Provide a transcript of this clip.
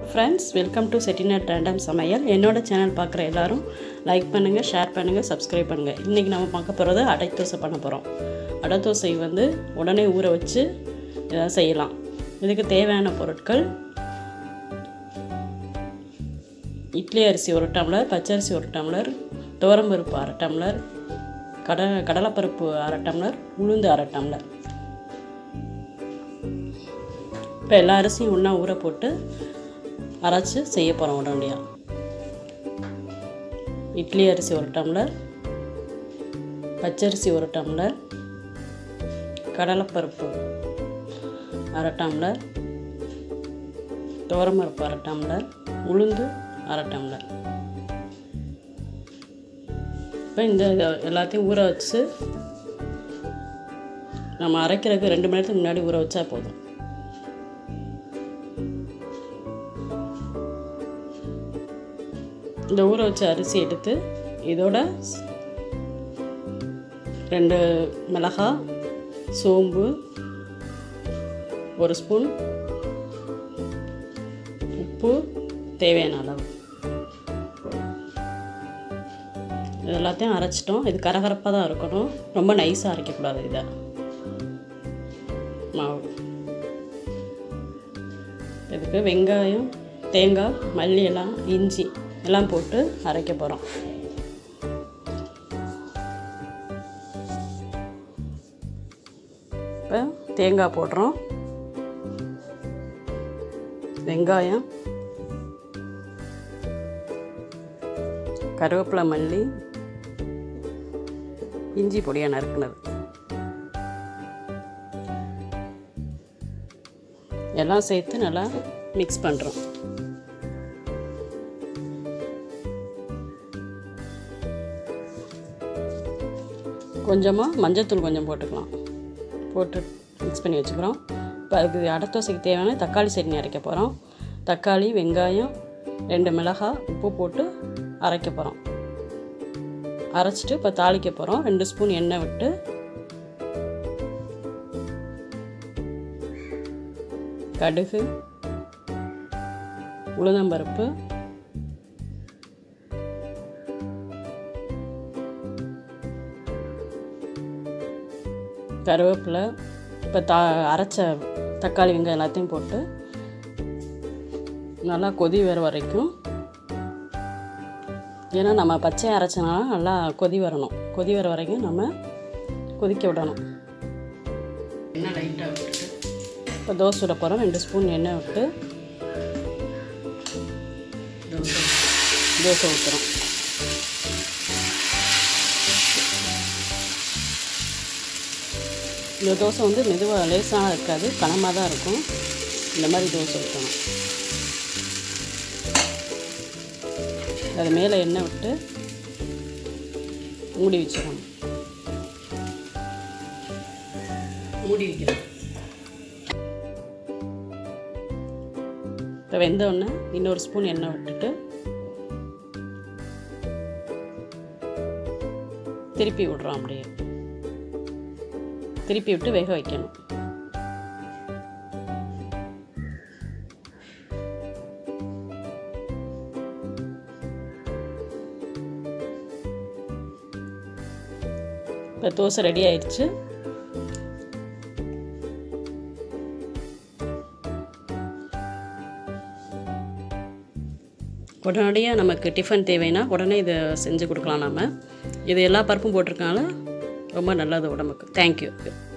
friends welcome to Chettinad random சமையல் என்னோட channel பார்க்குற எல்லாரும் லைக் பண்ணுங்கள் ஷேர் பண்ணுங்கள் சப்ஸ்கிரைப் பண்ணுங்கள் இன்றைக்கி நம்ம பார்க்க போகிறது அடை தோசை பண்ண போகிறோம் அடை தோசை வந்து உடனே ஊற வச்சு இதை செய்யலாம் இதுக்கு தேவையான பொருட்கள் இட்லி அரிசி ஒரு டம்ளர் பச்சரிசி ஒரு டம்ளர் துவரம்பருப்பு அரை டம்ளர் கட கடலைப்பருப்பு அரை டம்ளர் உளுந்து அரை டம்ளர் இப்போ எல்லா அரிசியும் ஒன்றா ஊற போட்டு அரைச்சி செய்ய போகிறோம் உடனடியாக இட்லி அரிசி ஒரு டம்ளர் பச்சரிசி ஒரு டம்ளர் கடலைப்பருப்பு அரை டம்ளர் துவரம்பருப்பு அரை டம்ளர் உளுந்து அரை டம்ளர் இப்போ இந்த எல்லாத்தையும் ஊற வச்சு நம்ம அரைக்கிறதுக்கு ரெண்டு மணி நேரத்துக்கு முன்னாடி ஊற வச்சா போதும் இந்த ஊற வச்ச அரிசி எடுத்து இதோட ரெண்டு மிளகாய் சோம்பு ஒரு ஸ்பூன் உப்பு தேவையான அளவு இது எல்லாத்தையும் அரைச்சிட்டோம் இது கரகரப்பாக தான் இருக்கணும் ரொம்ப நைஸாக அரைக்கக்கூடாது இதை மாவு இதுக்கு வெங்காயம் தேங்காய் மல்லி எல்லாம் இஞ்சி எல்லாம் போட்டு அரைக்க போகிறோம் இப்போ தேங்காய் போடுறோம் வெங்காயம் கருவேப்பிலை மல்லி இஞ்சி பொடியாக நறுக்குனது எல்லாம் சேர்த்து நல்லா மிக்ஸ் பண்ணுறோம் கொஞ்சமாக மஞ்சத்தூள் கொஞ்சம் போட்டுக்கலாம் போட்டு மிக்ஸ் பண்ணி வச்சுக்கிறோம் இப்போ அதுக்கு அடத்தோசைக்கு தேவையான தக்காளி சட்னி அரைக்க போகிறோம் தக்காளி வெங்காயம் ரெண்டு மிளகாய் உப்பு போட்டு அரைக்க போகிறோம் அரைச்சிட்டு இப்போ தாளிக்க போகிறோம் ரெண்டு ஸ்பூன் எண்ணெய் விட்டு கடுகு உளுந்தம்பருப்பு கருவேப்பிலை இப்போ தா அரைச்ச தக்காளி வெங்காயம் எல்லாத்தையும் போட்டு நல்லா கொதி வர வரைக்கும் ஏன்னா நம்ம பச்சையை அரைச்சனால நல்லா கொதி வரணும் கொதி வர வரைக்கும் நம்ம கொதிக்க விடணும் எண்ணெய் லைட்டாக விட்டுட்டு இப்போ தோசை விட போகிறோம் ரெண்டு ஸ்பூன் எண்ணெய் விட்டு தோசை தோசை ஊற்றுறோம் இந்த தோசை வந்து மெதுவாக லேசாக இருக்காது கனமாக தான் இருக்கும் இந்த மாதிரி தோசை ஊற்றணும் அது மேலே எண்ணெய் விட்டு மூடி வச்சிடணும் மூடி வைக்கிறோம் இப்போ வெந்தோடனே இன்னொரு ஸ்பூன் எண்ணெய் விட்டுட்டு திருப்பி விட்றோம் அப்படியே திருப்பி விட்டு வேக வைக்கணும் இப்போ தோசை ரெடி ஆயிடுச்சு உடனடியாக நமக்கு டிஃபன் தேவைன்னா உடனே இதை செஞ்சு கொடுக்கலாம் நம்ம இது எல்லா பருப்பும் போட்டிருக்கனால ரொம்ப நல்லது உடம்புக்கு தேங்க்யூ